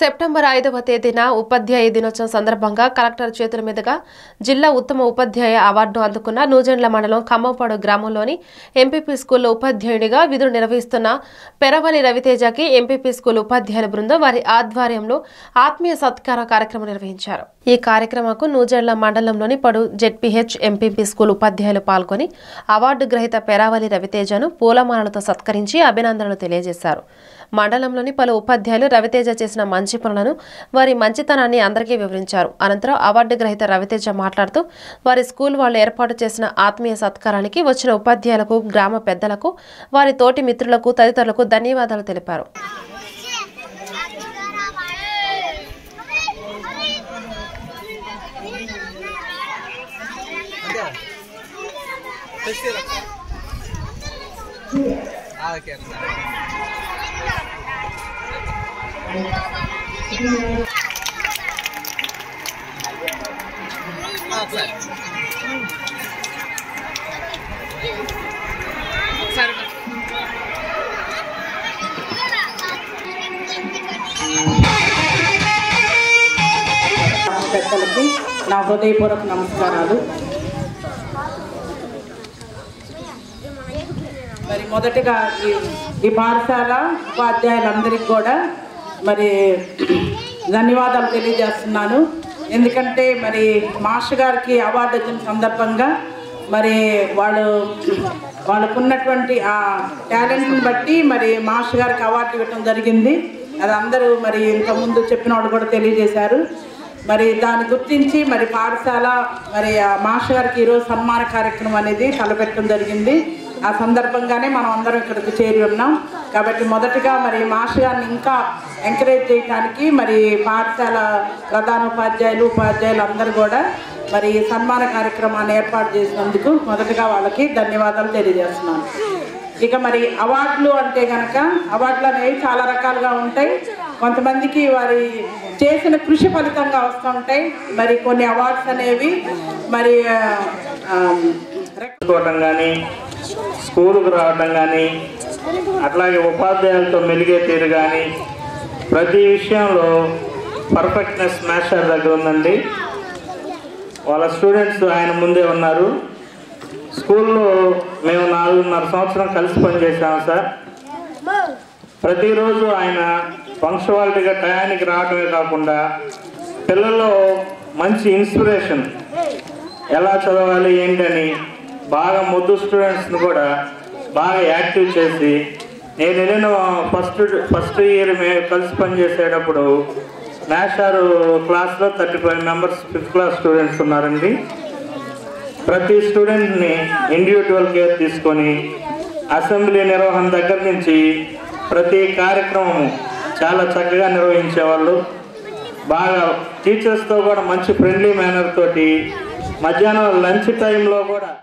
September ఐదవ తేదీన ఉపాధ్యాయ దినోత్సవం సందర్భంగా కలెక్టర్ చేతుల మీదుగా జిల్లా ఉత్తమ ఉపాధ్యాయ అవార్డు అందుకున్న నూజెండ్ల మండలం ఖమ్మంపాడు గ్రామంలోని ఎంపీపీ స్కూల్లో ఉపాధ్యాయుడిగా విధులు నిర్వహిస్తున్న పెరవలి రవితేజకి ఎంపీపీ స్కూల్ ఉపాధ్యాయుల బృందం వారి ఆధ్వర్యంలో ఆత్మీయ సత్కార కార్యక్రమం నిర్వహించారు ఈ కార్యక్రమంకు నూజెండ్ల మండలంలోని పడు జెడ్పీహెచ్ ఎంపీపీ స్కూల్ ఉపాధ్యాయులు పాల్గొని అవార్డు గ్రహీత పెరావలి రవితేజను పూలమాలతో సత్కరించి అభినందనలు తెలియజేశారు మండలంలోని పలు ఉపాధ్యాయులు రవితేజ చేసిన మంచి పనులను వారి మంచితనాన్ని అందరికీ వివరించారు అనంతరం అవార్డు గ్రహీత రవితేజ మాట్లాడుతూ వారి స్కూల్ వాళ్ళు ఏర్పాటు చేసిన ఆత్మీయ సత్కారానికి వచ్చిన ఉపాధ్యాయులకు గ్రామ పెద్దలకు వారి తోటి మిత్రులకు తదితరులకు ధన్యవాదాలు తెలిపారు ఓకే పెద్దలకి నా హృదయపూర్వక నమస్కారాలు మరి మొదటగా ఈ ఈ పాఠశాల ఉపాధ్యాయులందరికీ కూడా మరి ధన్యవాదాలు తెలియజేస్తున్నాను ఎందుకంటే మరి మాస్టర్ గారికి అవార్డు వచ్చిన సందర్భంగా మరి వాళ్ళు వాళ్ళకున్నటువంటి ఆ టాలెంట్ని బట్టి మరి మాస్టర్ గారికి అవార్డు ఇవ్వటం జరిగింది అది అందరూ మరి ఇంతకుముందు చెప్పిన వాళ్ళు కూడా తెలియజేశారు మరి దాన్ని గుర్తించి మరి పాఠశాల మరి ఆ మాస్టర్ గారికి ఈరోజు సన్మాన కార్యక్రమం అనేది తలపెట్టడం జరిగింది ఆ సందర్భంగానే మనం అందరం ఇక్కడికి చేరి ఉన్నాం కాబట్టి మొదటగా మరి మాస్టర్ గారిని ఇంకా ఎంకరేజ్ చేయడానికి మరి పాఠశాల ప్రధాన ఉపాధ్యాయులు ఉపాధ్యాయులు అందరూ కూడా మరి ఈ సన్మాన కార్యక్రమాన్ని ఏర్పాటు చేసినందుకు మొదటగా వాళ్ళకి ధన్యవాదాలు తెలియజేస్తున్నాను ఇక మరి అవార్డులు అంటే కనుక అవార్డులు అనేవి చాలా రకాలుగా ఉంటాయి కొంతమందికి వారి చేసిన కృషి ఫలితంగా వస్తూ ఉంటాయి మరి కొన్ని అవార్డ్స్ అనేవి మరి ఆ, ఆ, రెక్- చూడటం కానీ స్కూలుకు రావటం కానీ అట్లాగే ఉపాధ్యాయులతో మెలిగే తీరు కానీ ప్రతి విషయంలో పర్ఫెక్ట్నెస్ మాస్టర్ దగ్గర ఉందండి వాళ్ళ స్టూడెంట్స్ ఆయన ముందే ఉన్నారు స్కూల్లో మేము నాలుగున్నర సంవత్సరం కలిసి పనిచేసాము సార్ ప్రతిరోజు ఆయన పంక్చువాలిటీగా టయానికి రావడమే కాకుండా పిల్లల్లో మంచి ఇన్స్పిరేషన్ ఎలా చదవాలి ఏంటని బాగా ముద్దు స్టూడెంట్స్ని కూడా బాగా యాక్టివ్ చేసి నేను వెళ్ళిన ఫస్ట్ ఫస్ట్ ఇయర్ మేము కలిసి పనిచేసేటప్పుడు నాషారు క్లాస్లో thirty five members fifth class students ఉన్నారండి ప్రతి స్టూడెంట్ని ఇండివిజువల్ కేర్ తీసుకొని అసెంబ్లీ నిర్వహణ దగ్గర నుంచి ప్రతి కార్యక్రమం చాలా చక్కగా నిర్వహించేవాళ్ళు బాగా టీచర్స్తో కూడా మంచి ఫ్రెండ్లీ మేనర్ తోటి మధ్యాహ్నం లంచ్ టైంలో కూడా